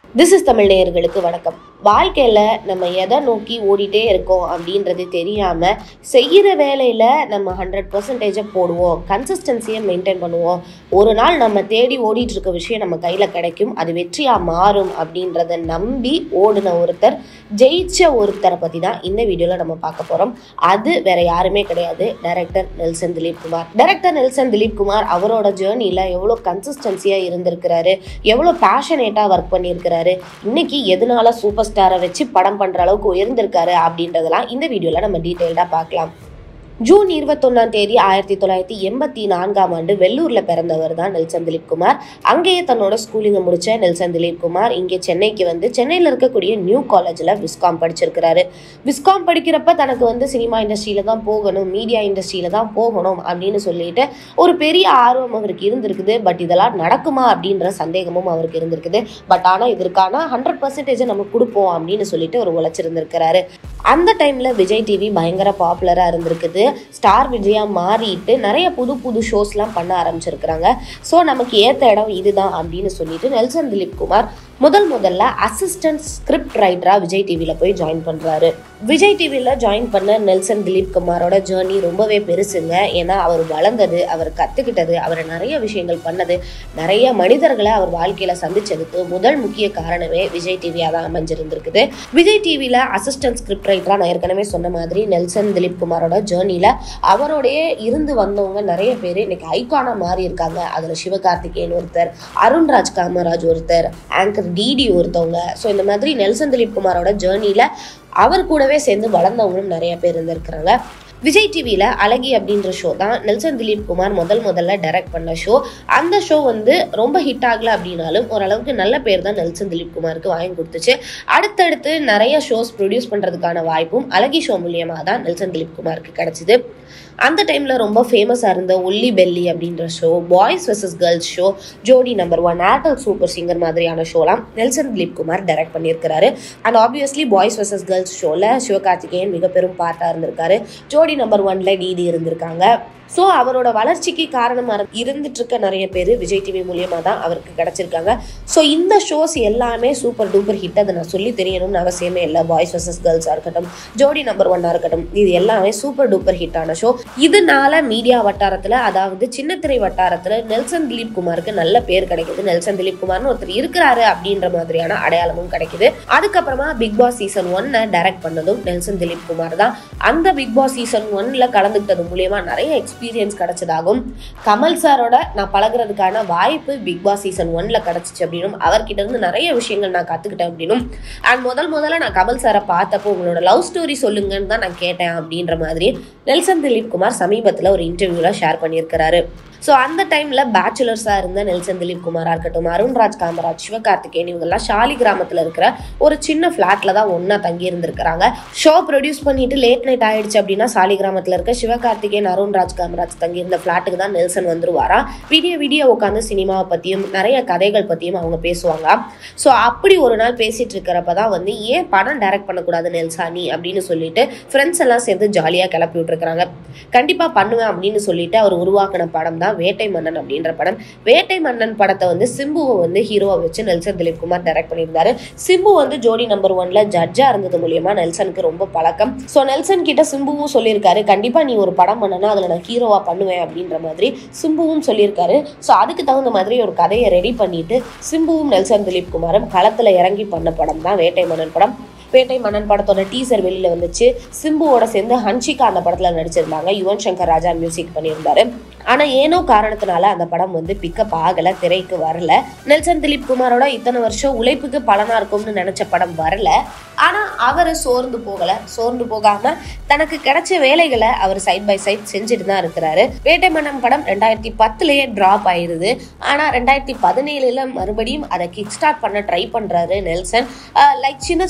this is Tamil நேயர்களுக்கு வணக்கம் வாழ்க்கையில் நம்ம எதை நோக்கி ஓடிட்டே இருக்கோம் அப்படின்றது தெரியாமல் செய்கிற வேலையில் நம்ம ஹண்ட்ரட் பர்சன்டேஜை போடுவோம் கன்சிஸ்டன்சியை மெயின்டைன் பண்ணுவோம் ஒரு நாள் நம்ம தேடி ஓடிட்டு இருக்க விஷயம் நம்ம கையில் கிடைக்கும் அது வெற்றியாக மாறும் அப்படின்றத நம்பி ஓடின ஒருத்தர் ஜெயிச்ச ஒருத்தரை பற்றி தான் இந்த வீடியோவில் நம்ம பார்க்க போகிறோம் அது வேற யாருமே கிடையாது டைரக்டர் நெல்சன் திலீப் குமார் டைரக்டர் நெல்சன் திலீப் குமார் அவரோட ஜேர்னியில் எவ்வளோ கன்சிஸ்டன்சியாக இருந்திருக்கிறாரு எவ்வளோ பேஷனேட்டாக ஒர்க் பண்ணியிருக்கிறாரு இன்னைக்கு எதனால சூப்பர் ஸ்டாரை வச்சு படம் பண்ணுற அளவுக்கு உயர்ந்திருக்காரு அப்படின்றதெல்லாம் இந்த வீடியோவில் நம்ம டீட்டெயில்டாக பார்க்கலாம் ஜூன் இருபத்தொன்னாம் தேதி ஆயிரத்தி தொள்ளாயிரத்தி எண்பத்தி நான்காம் ஆண்டு வெள்ளூர்ல பிறந்தவர் தான் நெல்சன் திலீப் குமார் அங்கேயே தன்னோட ஸ்கூலிங்கை முடிச்ச நெல்சன் திலீப் குமார் இங்கே சென்னைக்கு வந்து சென்னையில் இருக்கக்கூடிய நியூ காலேஜில் விஸ்காம் படிச்சிருக்கிறாரு விஸ்காம் படிக்கிறப்ப தனக்கு வந்து சினிமா இண்டஸ்ட்ரியில தான் போகணும் மீடியா இண்டஸ்ட்ரியில தான் போகணும் அப்படின்னு சொல்லிட்டு ஒரு பெரிய ஆர்வம் அவருக்கு இருந்திருக்குது பட் இதெல்லாம் நடக்குமா அப்படின்ற சந்தேகமும் அவருக்கு இருந்திருக்குது பட் ஆனால் இதற்கான ஹண்ட்ரட் பர்சன்டேஜை நம்ம கொடுப்போம் அப்படின்னு சொல்லிட்டு அவர் உழைச்சிருந்திருக்கிறாரு அந்த டைமில் விஜய் டிவி பயங்கர பாப்புலராக இருந்திருக்குது ஸ்டார் விஜயா மாறிட்டு நிறைய புது புது ஷோஸ்லாம் பண்ண ஆரம்பிச்சிருக்கிறாங்க ஸோ நமக்கு ஏற்ற இடம் இதுதான் அப்படின்னு சொல்லிட்டு நெல்சன் திலீப் குமார் முதல் முதல்ல அசிஸ்டன்ட் ஸ்கிரிப்ட் ரைட்டராக விஜய் டிவியில் போய் ஜாயின் பண்ணுறாரு விஜய் டிவியில் ஜாயின் பண்ண நெல்சன் திலீப் குமாரோட ஜேர்னி ரொம்பவே பெருசுங்க ஏன்னா அவர் வளர்ந்தது அவர் கற்றுக்கிட்டது அவர் நிறைய விஷயங்கள் பண்ணது நிறைய மனிதர்களை அவர் வாழ்க்கையில் சந்திச்சதுக்கு முதல் முக்கிய காரணமே விஜய் டிவியாக தான் அமைஞ்சிருந்திருக்குது விஜய் டிவியில் அசிஸ்டன்ட் ஸ்கிரிப்ட் ரைட்டராக நான் ஏற்கனவே சொன்ன மாதிரி நெல்சன் திலீப் குமாரோட ஜேர்னியில் அவரோடைய இருந்து வந்தவங்க நிறைய பேர் இன்னைக்கு ஐகானா மாறி இருக்காங்க அதில் சிவகார்த்திகேயன் ஒருத்தர் அருண்ராஜ் காமராஜ் ஒருத்தர் ஆங்கர் டிடி ஒருத்தவங்க ஸோ இந்த மாதிரி நெல்சன் திலீப் குமாரோட ஜேர்னியில் அவர் கூடவே சேர்ந்து வளர்ந்தவங்களும் நிறைய பேர் இருந்திருக்கிறாங்க விஜய் டிவியில் அழகி அப்படின்ற ஷோ தான் நெல்சன் திலீப் குமார் முதல் முதல்ல டைரக்ட் பண்ண ஷோ அந்த ஷோ வந்து ரொம்ப ஹிட் ஆகல அப்படின்னாலும் ஓரளவுக்கு நல்ல பேர் தான் நெல்சன் திலீப் குமாருக்கு வாங்கி கொடுத்துச்சு அடுத்தடுத்து நிறைய ஷோஸ் ப்ரொடியூஸ் பண்ணுறதுக்கான வாய்ப்பும் அழகி ஷோ மூலியமாக தான் நெல்சன் திலீப் குமாருக்கு கிடச்சிது அந்த டைமில் ரொம்ப ஃபேமஸாக இருந்த ஒல்லி பெல்லி அப்படின்ற show boys versus girls show Jodi number one Airtel super singer மாதிரியான ஷோலாம் நெல்சன் திலீப் குமார் டைரக்ட் பண்ணியிருக்கிறாரு and obviously boys versus girls ஷோவில் சிவகார்த்திகேயன் மிக பெரும் பார்ட்டாக இருந்திருக்காரு ஜோடி நம்பர் ஒன்ல டிடி இருந்திருக்காங்க ஸோ அவரோட வளர்ச்சிக்கு காரணமாக இருந்துட்டு இருக்க நிறைய பேர் விஜய் டிவி மூலியமாக தான் அவருக்கு கிடச்சிருக்காங்க ஸோ இந்த ஷோஸ் எல்லாமே சூப்பர் டூப்பர் ஹிட் அதை நான் சொல்லி தெரியணும்னு அவசியமே இல்லை பாய்ஸ் வர்சஸ் கேர்ள்ஸாக இருக்கட்டும் ஜோடி நம்பர் ஒன்னாக இருக்கட்டும் இது எல்லாமே சூப்பர் டூப்பர் ஹிட்டான ஷோ இதனால மீடியா வட்டாரத்தில் அதாவது சின்னத்திரை வட்டாரத்தில் நெல்சன் திலீப் குமாருக்கு நல்ல பேர் கிடைக்குது நெல்சன் திலீப் குமார்னு ஒருத்தர் இருக்கிறாரு அப்படின்ற மாதிரியான அடையாளமும் கிடைக்குது அதுக்கப்புறமா பிக் பாஸ் சீசன் ஒன்னை டைரக்ட் பண்ணதும் நெல்சன் திலீப் குமார் தான் அந்த பிக் பாஸ் சீசன் ஒன்ல கலந்துக்கிட்டது மூலியமா நிறைய எக்ஸ்பீரியன்ஸ் கிடைச்சதாகவும் கமல் சாரோட நான் பழகுறதுக்கான வாய்ப்பு பிக் பாஸ் சீசன் ஒன்ல கிடைச்சிச்சு அப்படின்னும் அவர்கிட்ட இருந்து நிறைய விஷயங்கள் நான் கத்துக்கிட்டேன் அப்படின்னும் அண்ட் முதல் முதல்ல நான் கமல் சாரை பார்த்தப்போ உங்களோட லவ் ஸ்டோரி சொல்லுங்கன்னு தான் நான் கேட்டேன் அப்படின்ற மாதிரி நெல்சன் திலீப் குமார் சமீபத்தில் ஒரு இன்டர்வியூவில் ஷேர் பண்ணியிருக்கிறாரு ஸோ அந்த டைமில் பேச்சுலர்ஸாக இருந்த நெல்சன் திலீப் குமாராக இருக்கட்டும் அருண்ராஜ் காமராஜ் சிவகார்த்திகேயன் இவங்கெல்லாம் ஷாலி கிராமத்தில் இருக்கிற ஒரு சின்ன ஃப்ளாட்டில் தான் ஒன்றா தங்கி இருந்திருக்கிறாங்க ஷோ ப்ரொடியூஸ் பண்ணிட்டு லேட் நைட் ஆயிடுச்சு அப்படின்னா சாலி கிராமத்தில் இருக்க சிவகார்த்திகேயன் அருண்ராஜ் காமராஜ் தங்கி இருந்த ஃப்ளாட்டுக்கு தான் நெல்சன் வந்துருவாராம் விடிய விடிய உட்காந்து சினிமாவை பற்றியும் நிறைய கதைகள் பற்றியும் அவங்க பேசுவாங்க ஸோ அப்படி ஒரு நாள் பேசிட்டு இருக்கிறப்ப தான் வந்து ஏன் படம் டைரக்ட் பண்ணக்கூடாது நெல்சானி அப்படின்னு சொல்லிட்டு ஃப்ரெண்ட்ஸ் எல்லாம் சேர்ந்து ஜாலியாக கிளப்பி விட்டுருக்காங்க கண்டிப்பாக பண்ணுவேன் அப்படின்னு சொல்லிட்டு அவர் உருவாக்கின படம் தான் வேட்டை மன்னன் அப்படின்ற படம் வேட்டை மன்னன் படத்தை வந்து சிம்புவை வந்து ஹீரோவை வச்சு நெல்சன் திலீப் குமார் டைரக்ட் பண்ணியிருந்தாரு சிம்பு வந்து ஜோடி நம்பர் ஒன்ல ஜட்ஜா இருந்தது மூலியமா நெல்சனுக்கு ரொம்ப பழக்கம் ஸோ நெல்சன் கிட்ட சிம்புவும் சொல்லியிருக்காரு கண்டிப்பா நீ ஒரு படம் பண்ணனா அதுல நான் ஹீரோவா பண்ணுவேன் அப்படின்ற மாதிரி சிம்புவும் சொல்லியிருக்காரு ஸோ அதுக்கு தகுந்த மாதிரி ஒரு கதையை ரெடி பண்ணிட்டு சிம்புவும் நெல்சன் திலீப் குமாரும் களத்துல இறங்கி பண்ண படம் தான் வேட்டை மன்னன் படம் பேட்டை மன்னன் படத்தோட டீசர் வெளியில வந்துச்சு சிம்புவோட சேர்ந்து ஹன்ஷிகா அந்த படத்துல நடிச்சிருந்தாங்க யுவன் சங்கர் ராஜா மியூசிக் பண்ணியிருந்தாரு ஆனா ஏனோ காரணத்தினால அந்த படம் வந்து பிக்கப் ஆகல திரைக்கு வரல நெல்சன் திலீப் குமாரோட இத்தனை வருஷம் உழைப்புக்கு பலனா இருக்கும்னு நினைச்ச படம் வரல ஆனா அவர் சோர்ந்து போகல சோர்ந்து போகாம தனக்கு கிடைச்ச வேலைகளை அவர் சைட் பை சைட் செஞ்சுட்டு தான் இருக்கிறாரு வேட்டை மன்னன் படம் ரெண்டாயிரத்தி பத்துலயே டிராப் ஆயிருது ஆனா ரெண்டாயிரத்தி பதினேழுல மறுபடியும் அதை கிக் ஸ்டார்ட் பண்ண ட்ரை பண்றாரு நெல்சன் லைக் சின்ன சின்ன ஆல்ட்ரேஷன்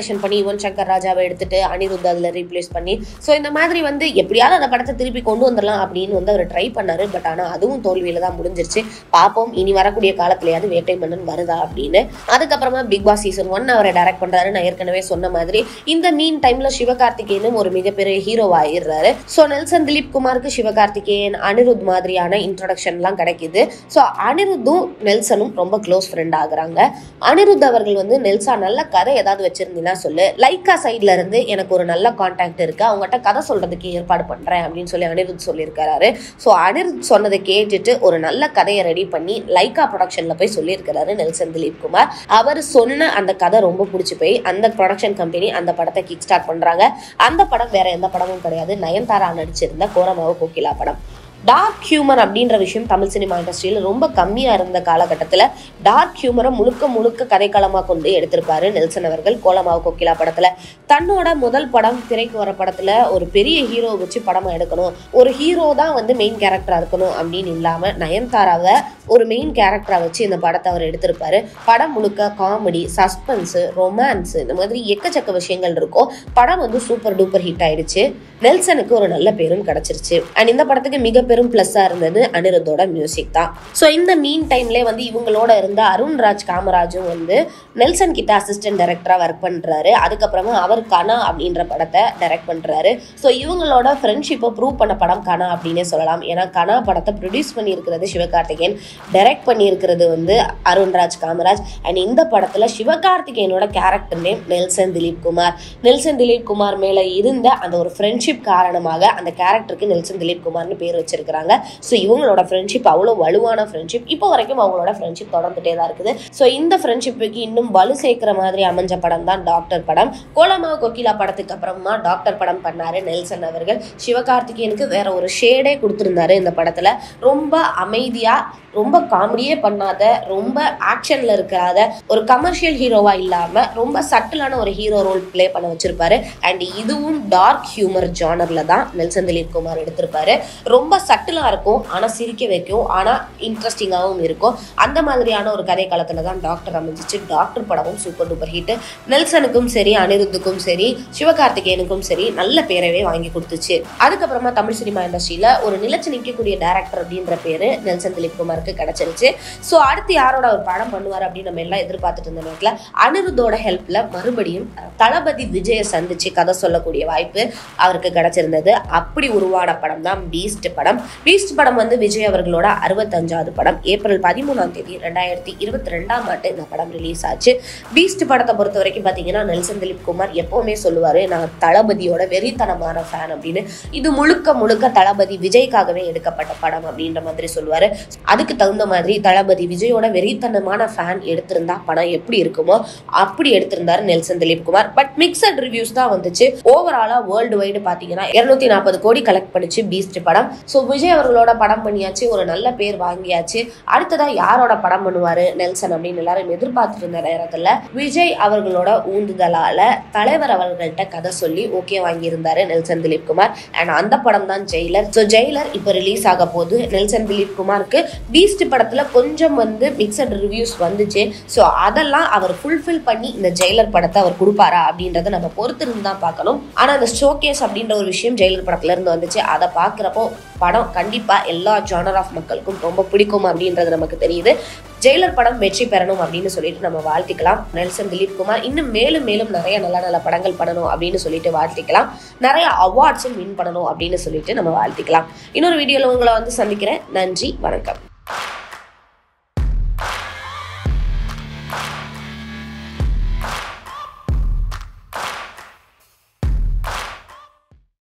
ஆல்ட்ரேஷன் பண்ணி யுவன் சங்கர் ராஜாவை எடுத்துட்டு அனிருத் அதில் ரீப்ளேஸ் பண்ணி ஸோ இந்த மாதிரி வந்து எப்படியாவது அந்த படத்தை திருப்பி கொண்டு வந்துடலாம் அப்படின்னு வந்து அவர் ட்ரை பண்ணாரு பட் ஆனால் அதுவும் தோல்வியில தான் முடிஞ்சிருச்சு பார்ப்போம் இனி வரக்கூடிய காலத்துலயாவது வேட்டை மன்னன் வருதா அப்படின்னு அதுக்கப்புறமா பிக் பாஸ் சீசன் ஒன் அவரை டைரக்ட் பண்றாரு நான் ஏற்கனவே சொன்ன மாதிரி இந்த மீன் டைம்ல சிவகார்த்திகேயனும் ஒரு மிகப்பெரிய ஹீரோவா ஆயிடுறாரு ஸோ நெல்சன் திலீப் குமாருக்கு சிவகார்த்திகேயன் அனிருத் மாதிரியான இன்ட்ரடக்ஷன்லாம் கிடைக்குது ஸோ அனிருத்தும் நெல்சனும் ரொம்ப க்ளோஸ் ஃப்ரெண்ட் ஆகுறாங்க அனிருத் அவர்கள் வந்து நெல்சா நல்ல கதை ஏதாவது வச்சிருந்தீங்கன்னா சொல்லு லைக்கா சைட்ல இருந்து எனக்கு ஒரு நல்ல கான்டாக்ட் இருக்கு அவங்ககிட்ட கதை சொல்றதுக்கு ஏற்பாடு பண்றேன் அப்படின்னு சொல்லி அனிருத் சொல்லியிருக்காரு ஸோ அனிருத் சொன்னதை கேட்டுட்டு ஒரு நல்ல கதையை ரெடி பண்ணி லைக்கா ப்ரொடக்ஷன்ல போய் சொல்லியிருக்கிறாரு நெல்சன் திலீப் குமார் அவர் சொன்ன அந்த கதை ரொம்ப பிடிச்சி போய் அந்த ப்ரொடக்ஷன் கம்பெனி அந்த படத்தை கிக் ஸ்டார்ட் பண்றாங்க அந்த படம் வேற எந்த படமும் கிடையாது நயன்தாரா நடிச்சிருந்த கோரமாவு கோகிலா படம் டார்க் ஹியூமர் அப்படின்ற விஷயம் தமிழ் சினிமா இண்டஸ்ட்ரியில் ரொம்ப கம்மியாக இருந்த காலகட்டத்தில் டார்க் ஹியூமரை முழுக்க முழுக்க கதைக்களமாக கொண்டு எடுத்திருப்பாரு நெல்சன் அவர்கள் கோலமாவு கோகிலா படத்தில் தன்னோட முதல் படம் திரைக்கு வர படத்தில் ஒரு பெரிய ஹீரோ வச்சு படம் எடுக்கணும் ஒரு ஹீரோ தான் வந்து மெயின் கேரக்டராக இருக்கணும் அப்படின்னு இல்லாமல் நயன்தாராவை ஒரு மெயின் கேரக்டராக வச்சு இந்த படத்தை அவர் எடுத்திருப்பாரு படம் முழுக்க காமெடி சஸ்பென்ஸு ரொமான்ஸ் இந்த மாதிரி எக்கச்சக்க விஷயங்கள் இருக்கும் படம் வந்து சூப்பர் டூப்பர் ஹிட் ஆயிடுச்சு நெல்சனுக்கு ஒரு நல்ல பேரும் கிடைச்சிருச்சு அண்ட் இந்த படத்துக்கு மிக பெரும் ப்ளஸ்ஸாக இருந்தது அனிருத்தோட மியூசிக் தான் ஸோ இந்த மீன் டைம்லேயே வந்து இவங்களோட இருந்த அருண்ராஜ் காமராஜும் வந்து நெல்சன் கிட்ட அசிஸ்டன்ட் டைரக்டராக ஒர்க் பண்ணுறாரு அதுக்கப்புறமா அவர் கனா அப்படின்ற படத்தை டைரக்ட் பண்ணுறாரு ஸோ இவங்களோட ஃப்ரெண்ட்ஷிப்பை ப்ரூவ் பண்ண படம் கனா அப்படின்னே சொல்லலாம் ஏன்னா கனா படத்தை ப்ரொடியூஸ் பண்ணியிருக்கிறது சிவகார்த்திகேயன் டைரக்ட் பண்ணியிருக்கிறது வந்து அருண்ராஜ் காமராஜ் அண்ட் இந்த படத்தில் சிவகார்த்திகேயனோட கேரக்டர் நேம் நெல்சன் திலீப் குமார் நெல்சன் திலீப் குமார் மேலே இருந்த அந்த ஒரு ஃப்ரெண்ட்ஷிப் காரணமாக அந்த கேரக்டருக்கு நெல்சன் திலீப் குமார்னு பேர் வச்சிருக்கிறாங்க ஸோ இவங்களோட ஃப்ரெண்ட்ஷிப் அவ்வளோ வலுவான ஃப்ரெண்ட்ஷிப் இப்போ வரைக்கும் அவங்களோட ஃப்ரெண்ட்ஷிப் தொடர்ந்துட்டே தான் இருக்குது ஸோ இந்த ஃப்ரெண்ட்ஷிப்புக்கு இன்னும் வலு சேர்க்கிற மாதிரி அமைஞ்ச படம் தான் டாக்டர் படம் கோலமா கோகிலா படத்துக்கு அப்புறமா டாக்டர் படம் பண்ணாரு நெல்சன் அவர்கள் சிவகார்த்திகேயனுக்கு வேற ஒரு ஷேடே கொடுத்துருந்தாரு இந்த படத்துல ரொம்ப அமைதியா ரொம்ப காமெடியே பண்ணாத ரொம்ப ஆக்ஷன்ல இருக்காத ஒரு கமர்ஷியல் ஹீரோவா இல்லாம ரொம்ப சட்டிலான ஒரு ஹீரோ ரோல் ப்ளே பண்ண வச்சிருப்பாரு அண்ட் இதுவும் டார்க் ஹியூமர் ஜானர்ல தான் நெல்சன் திலீப் குமார் எடுத்திருப்பாரு ரொம்ப சட்டிலா இருக்கும் ஆனா சிரிக்க வைக்கும் ஆனா இன்ட்ரெஸ்டிங்காகவும் இருக்கும் அந்த மாதிரியான ஒரு கதை காலத்துல தான் டாக்டர் அமைஞ்சிச்சு டாக்டர் படமும் சூப்பர் டூப்பர் ஹிட் நெல்சனுக்கும் சரி அனிருத்துக்கும் சரி சிவகார்த்திகேயனுக்கும் சரி நல்ல பேரவே வாங்கி கொடுத்துச்சு அதுக்கப்புறமா தமிழ் சினிமா இண்டஸ்ட்ரியில ஒரு நிலச்சி நிற்கக்கூடிய டேரக்டர் அப்படின்ற பேரு நெல்சன் திலீப் குமாருக்கு கிடைச்சிருச்சு ஸோ அடுத்து யாரோட ஒரு படம் பண்ணுவார் அப்படின்னு நம்ம எல்லாம் எதிர்பார்த்துட்டு இருந்த நேரத்தில் அனிருத்தோட ஹெல்ப்ல மறுபடியும் தளபதி விஜயை சந்திச்சு கதை சொல்லக்கூடிய வாய்ப்பு அவருக்கு கிடைச்சிருந்தது அப்படி உருவான படம் தான் பீஸ்ட் படம் பீஸ்ட் படம் வந்து விஜய் அவர்களோட அறுபத்தஞ்சாவது படம் ஏப்ரல் பதிமூணாம் தேதி ரெண்டாயிரத்தி இருபத்தி ரெண்டாம் ஆண்டு இந்த படம் ரிலீஸ் ஆச்சு பீஸ்ட் படத்தை பொறுத்த வரைக்கும் பார்த்தீங்கன்னா நெல்சன் திலீப் குமார் எப்பவுமே சொல்லுவாரு நான் தளபதியோட வெறித்தனமான ஃபேன் அப்படின்னு இது முழுக்க முழுக்க தளபதி விஜய்க்காகவே எடுக்கப்பட்ட படம் அப்படின்ற மாதிரி சொல்லுவாரு அதுக்கு தகுந்த மாதிரி தளபதி விஜயோட வெறித்தனமான ஃபேன் எடுத்திருந்தா படம் எப்படி இருக்குமோ அப்படி எடுத்திருந்தாரு Nelson Dilip Kumar but mixed reviews தான் வந்துச்சு ஓவராலா வேர்ல்டு வைடு பாத்தீங்கன்னா இருநூத்தி நாற்பது கோடி கலெக்ட் பண்ணிச்சு பீஸ்ட் படம் ஸோ விஜய் அவர்களோட படம் பண்ணியாச்சு ஒரு நல்ல பேர் வாங்கியாச்சு அடுத்ததா யாரோட படம் பண்ணுவாரு நெல்சன் அப்படின்னு எல்லாரும் எதிர்பார்த்துட்டு இருந்த நேரத்துல விஜய் அவர்களோட ஊந்துதலால தலைவர் அவர்கள்ட்ட கதை சொல்லி ஓகே வாங்கியிருந்தாரு நெல்சன் திலீப் குமார் அண்ட் அந்த படம் தான் ஜெயிலர் ஸோ ஜெயிலர் இப்போ ரிலீஸ் ஆக போகுது நெல்சன் திலீப் குமாருக்கு பீஸ்ட் படத்துல கொஞ்சம் வந்து மிக்சட் ரிவ்யூஸ் வந்துச்சு ஸோ அதெல்லாம் அவர் ஃபுல்ஃபில் பண்ணி இந்த ஜெயிலர் படத்தை அவர் கொடுப்பாரா அப்படின்றத நம்ம பொறுத்திருந்து தான் பார்க்கணும் ஆனா அந்த ஷோகேஸ் அப்படின்ற ஒரு விஷயம் ஜெயிலர் படத்துல இருந்து வந்துச்சு அதை பார்க்குறப்போ படம் கண்டிப்பா எல்லா ஜானர் ஆஃப் மக்களுக்கும் ரொம்ப பிடிக்கும் அப்படின்றது நமக்கு தெரியுது ஜெயிலர் படம் வெற்றி பெறணும் அப்படின்னு சொல்லிட்டு நம்ம வாழ்த்திக்கலாம் நெல்சன் திலீப் குமார் இன்னும் மேலும் மேலும் நிறைய நல்ல நல்ல படங்கள் பண்ணணும் அப்படின்னு சொல்லிட்டு வாழ்த்திக்கலாம் நிறைய அவார்ட்ஸும் வின் பண்ணணும் அப்படின்னு சொல்லிட்டு நம்ம வாழ்த்திக்கலாம் இன்னொரு வீடியோவில் உங்களை வந்து சந்திக்கிறேன் நன்றி வணக்கம்